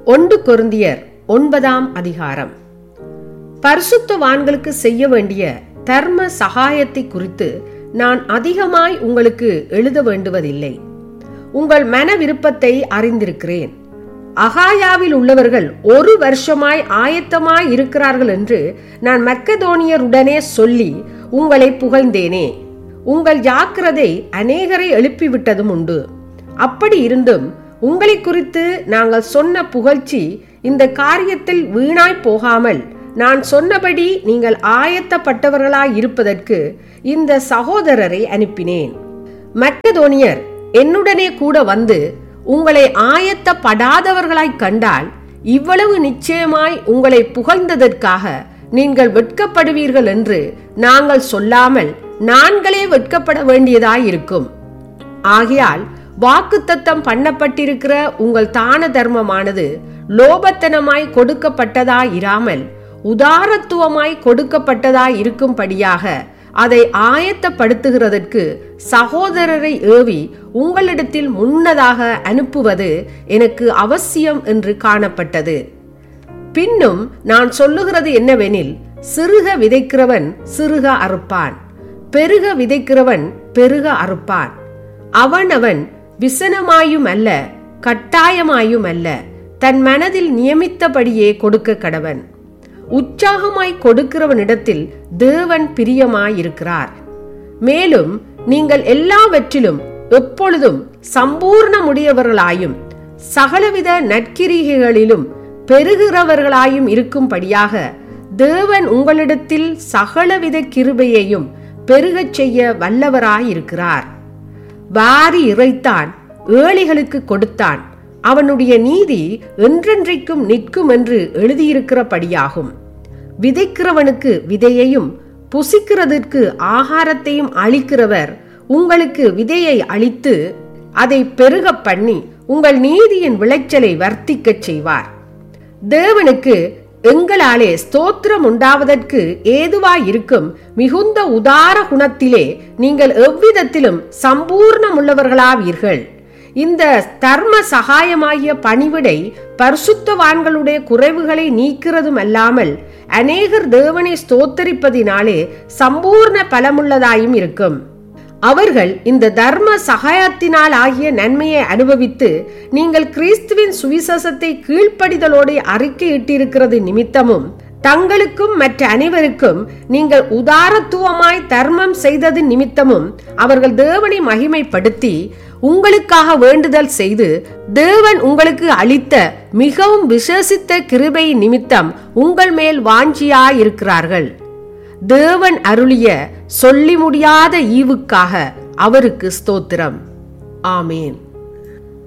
ஒன்று கொருந்தியர் ஒன்பதாம் அதிகாரம் பரிசுத்தவான்களுக்கு செய்ய வேண்டிய தர்ம சகாயத்தை குறித்து நான் அதிகமாய் உங்களுக்கு எழுத வேண்டுவதில்லை உங்கள் மன விருப்பத்தை அறிந்திருக்கிறேன் அகாயாவில் உள்ளவர்கள் ஒரு வருஷமாய் ஆயத்தமாய் இருக்கிறார்கள் என்று நான் மக்கதோனியருடனே சொல்லி உங்களை புகழ்ந்தேனே உங்கள் ஜாக்கிரதை அநேகரை எழுப்பிவிட்டதும் உண்டு அப்படி இருந்தும் உங்களை குறித்து நாங்கள் சொன்ன புகழ்ச்சி இந்த காரியத்தில் வீணாய் போகாமல் நான் சொன்னபடி நீங்கள் ஆயத்தப்பட்டவர்களாய் இருப்பதற்கு இந்த சகோதரரை அனுப்பினேன் மக்கதோனியர் என்னுடனே கூட வந்து உங்களை ஆயத்தப்படாதவர்களாய் கண்டால் இவ்வளவு நிச்சயமாய் உங்களை புகழ்ந்ததற்காக நீங்கள் வெட்கப்படுவீர்கள் என்று நாங்கள் சொல்லாமல் நான்களே வெட்கப்பட வேண்டியதாயிருக்கும் ஆகையால் வாக்குத்தத்தம் பண்ணப்பட்டிருக்கிற உங்கள் தான தர்மமானது லோபத்தனமாய் கொடுக்கப்பட்டதாய் இராமல் உதாரத்துவமாய் கொடுக்கப்பட்டதாய் இருக்கும்படியாக அதை ஆயத்தப்படுத்துகிறதற்கு சகோதரரை ஏவி உங்களிடத்தில் முன்னதாக அனுப்புவது எனக்கு அவசியம் என்று காணப்பட்டது பின்னும் நான் சொல்லுகிறது என்னவெனில் சிறுக விதைக்கிறவன் சிறுக அறுப்பான் பெருக விதைக்கிறவன் பெருக அறுப்பான் அவனவன் விசனமாயும் அல்ல கட்டாயமாயும் அல்ல தன் மனதில் நியமித்தபடியே கொடுக்க கடவன் உற்சாகமாய் கொடுக்கிறவனிடத்தில் தேவன் பிரியமாயிருக்கிறார் மேலும் நீங்கள் எல்லாவற்றிலும் எப்பொழுதும் சம்பூர்ணமுடையவர்களாயும் சகலவித நற்கிரிகைகளிலும் பெருகிறவர்களாயும் இருக்கும்படியாக தேவன் உங்களிடத்தில் சகலவித கிருபையையும் பெருகச் செய்ய வல்லவராயிருக்கிறார் வாரி இறைத்தான் ஏழைகளுக்கு கொடுத்தான் அவனுடைய நீதி என்றென்றைக்கும் நிற்கும் என்று எழுதியிருக்கிறபடியாகும் விதைக்கிறவனுக்கு விதையையும் புசிக்கிறதற்கு ஆகாரத்தையும் அளிக்கிறவர் உங்களுக்கு விதையை அளித்து அதை பெருக பண்ணி உங்கள் நீதியின் விளைச்சலை வர்த்திக்கச் செய்வார் தேவனுக்கு எங்களாலே ஸ்தோத்திரம் உண்டாவதற்கு ஏதுவாயிருக்கும் மிகுந்த உதார குணத்திலே நீங்கள் எவ்விதத்திலும் சம்பூர்ணமுள்ளவர்களாவீர்கள் இந்த தர்ம சகாயமாகிய பணிவிடை பரிசுத்தவான்களுடைய குறைவுகளை நீக்கிறதும் அல்லாமல் அநேகர் தேவனை ஸ்தோத்தரிப்பதினாலே சம்பூர்ண பலமுள்ளதாயும் இருக்கும் அவர்கள் இந்த தர்ம சகாயத்தினால் ஆகிய நன்மையை அனுபவித்து நீங்கள் கிறிஸ்துவின் சுவிசேஷத்தை கீழ்ப்படிதலோடு அறிக்கையிட்டிருக்கிறது நிமித்தமும் தங்களுக்கும் மற்ற அனைவருக்கும் நீங்கள் உதாரத்துவமாய் தர்மம் செய்தது நிமித்தமும் அவர்கள் தேவனை மகிமைப்படுத்தி உங்களுக்காக வேண்டுதல் செய்து தேவன் உங்களுக்கு அளித்த மிகவும் விசேஷித்த கிருபை நிமித்தம் உங்கள் மேல் வாஞ்சியாயிருக்கிறார்கள் தேவன் அருளிய சொல்லி முடியாத ஈவுக்காக அவருக்கு ஸ்தோத்திரம் ஆமேன்